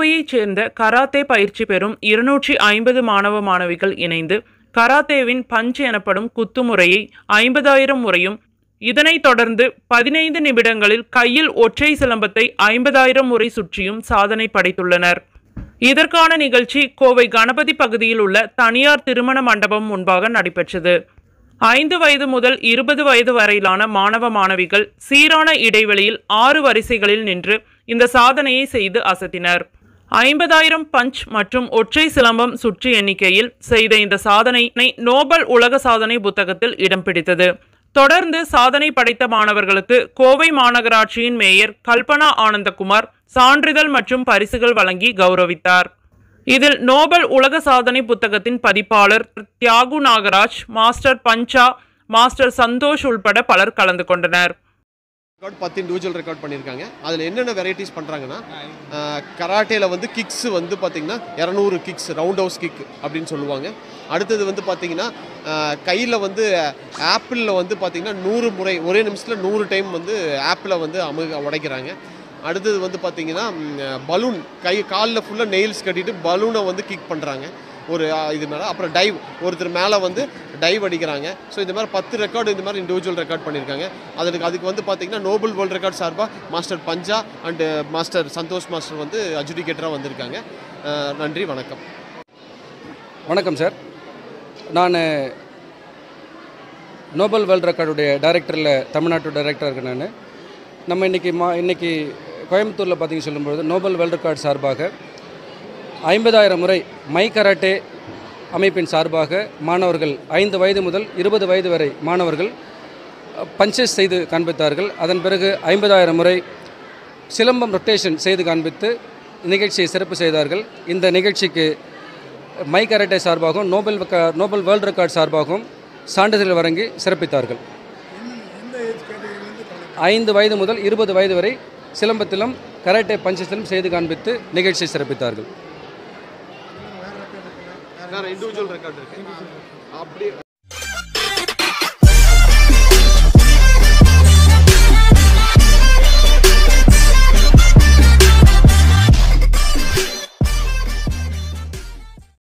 கோவையைச் சேர்ந்த கராத்தே பயிற்சி பெறும் இருநூற்றி ஐம்பது மாணவ மாணவிகள் இணைந்து கராத்தேவின் பஞ்ச் எனப்படும் குத்து முறையை ஐம்பதாயிரம் முறையும் இதனைத் தொடர்ந்து பதினைந்து நிமிடங்களில் கையில் ஒற்றை சிலம்பத்தை ஐம்பதாயிரம் முறை சுற்றியும் சாதனை படைத்துள்ளனர் இதற்கான நிகழ்ச்சி கோவை கணபதி பகுதியில் உள்ள தனியார் திருமண மண்டபம் முன்பாக நடைபெற்றது ஐந்து வயது முதல் இருபது வயது வரையிலான மாணவ மாணவிகள் சீரான இடைவெளியில் ஆறு வரிசைகளில் நின்று இந்த சாதனையை செய்து அசத்தினர் ஐம்பதாயிரம் பஞ்ச் மற்றும் ஒற்றை சிலம்பம் சுற்று எண்ணிக்கையில் செய்த இந்த சாதனை நோபல் உலக சாதனை புத்தகத்தில் இடம் பிடித்தது தொடர்ந்து சாதனை படைத்த மாணவர்களுக்கு கோவை மாநகராட்சியின் மேயர் கல்பனா ஆனந்தகுமார் சான்றிதழ் மற்றும் பரிசுகள் வழங்கி கௌரவித்தார் இதில் நோபல் உலக சாதனை புத்தகத்தின் பதிப்பாளர் தியாகு நாகராஜ் மாஸ்டர் பஞ்சா மாஸ்டர் சந்தோஷ் உள்பட பலர் கலந்து கொண்டனர் ரெக்கார்ட் பத்து இண்டிவிஜுவல் ரெக்கார்ட் பண்ணியிருக்காங்க அதில் என்னென்ன வெரைட்டிஸ் பண்ணுறாங்கன்னா கராட்டேல வந்து கிக்ஸ் வந்து பார்த்திங்கன்னா இரநூறு கிக்ஸ் ரவுண்ட் ஹவுஸ் கிக் அப்படின்னு சொல்லுவாங்க அடுத்தது வந்து பார்த்திங்கன்னா கையில் வந்து ஆப்பிளில் வந்து பார்த்திங்கன்னா நூறு முறை ஒரே நிமிஷத்தில் நூறு டைம் வந்து ஆப்பிளை வந்து அமு உடைக்கிறாங்க அடுத்தது வந்து பார்த்திங்கன்னா பலூன் கை காலில் ஃபுல்லாக நெயில்ஸ் கட்டிட்டு பலூனை வந்து கிக் பண்ணுறாங்க ஒரு ஆ, இது மேலே அப்புறம் டைவ் ஒருத்தர் மேலே வந்து டைவ் அடிக்கிறாங்க ஸோ இந்த மாதிரி பத்து ரெக்கார்டு இந்த மாதிரி இண்டிவிஜுவல் ரெக்கார்ட் பண்ணியிருக்காங்க அதுக்கு அதுக்கு வந்து பார்த்தீங்கன்னா நோபல் வேர்ல்ட் ரெக்கார்ட் சார்பாக master Panja and master Santhosh master வந்து அட்ஜுடிகேட்டராக வந்திருக்காங்க அஹ், நன்றி வணக்கம் வணக்கம் சார் நான் நோபல் வேர்ல்ட் ரெக்கார்டுடைய டைரக்டரில் தமிழ்நாட்டு டைரக்டர் இருக்கேன் நான் நம்ம இன்றைக்கி மா இன்றைக்கி கோயம்புத்தூரில் பார்த்தீங்க சொல்லும்போது நோபல் வேர்ல்ட் ரெக்கார்ட் சார்பாக ஐம்பதாயிரம் முறை மை கராட்டே அமைப்பின் சார்பாக மாணவர்கள் ஐந்து வயது முதல் இருபது வயது வரை மாணவர்கள் பஞ்சஸ் செய்து காண்பித்தார்கள் அதன் பிறகு ஐம்பதாயிரம் முறை சிலம்பம் ரொட்டேஷன் செய்து காண்பித்து நிகழ்ச்சியை சிறப்பு செய்தார்கள் இந்த நிகழ்ச்சிக்கு மை கராட்டே சார்பாகவும் நோபல் ரெக்கா- நோபல் வேர்ல்ட் ரெக்கார்ட் சார்பாகவும் சான்றிதழ் வழங்கி சிறப்பித்தார்கள் ஐந்து வயது முதல் இருபது வயது வரை சிலம்பத்திலும் கராட்டே பஞ்சத்திலும் செய்து காண்பித்து நிகழ்ச்சியை சிறப்பித்தார்கள் வேறு இண்டிவிஜுவல் ரெக்கார்ட் இருக்கு அப்படி